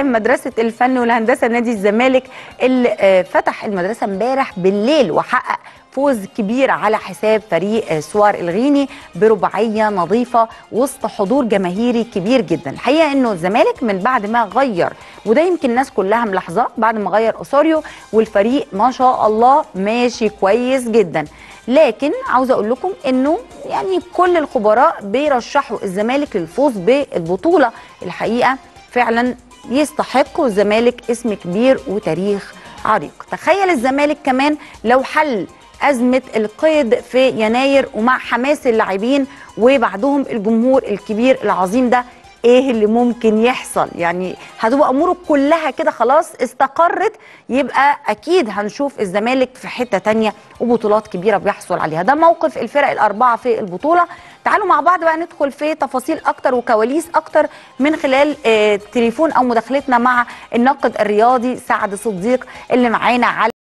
داعم مدرسه الفن والهندسه نادي الزمالك اللي آه، فتح المدرسه امبارح بالليل وحقق فوز كبير على حساب فريق آه، سوار الغيني برباعيه نظيفه وسط حضور جماهيري كبير جدا الحقيقه انه الزمالك من بعد ما غير وده يمكن الناس كلها ملاحظاه بعد ما غير اوسوريو والفريق ما شاء الله ماشي كويس جدا لكن عاوزه اقول لكم انه يعني كل الخبراء بيرشحوا الزمالك للفوز بالبطوله الحقيقه فعلا يستحقوا الزمالك اسم كبير وتاريخ عريق تخيل الزمالك كمان لو حل أزمة القيد في يناير ومع حماس اللاعبين وبعدهم الجمهور الكبير العظيم ده ايه اللي ممكن يحصل يعني هتبقى اموره كلها كده خلاص استقرت يبقى اكيد هنشوف الزمالك في حته تانية وبطولات كبيره بيحصل عليها ده موقف الفرق الاربعه في البطوله تعالوا مع بعض بقى ندخل في تفاصيل اكتر وكواليس اكتر من خلال آه، تليفون او مداخلتنا مع الناقد الرياضي سعد صديق اللي معانا على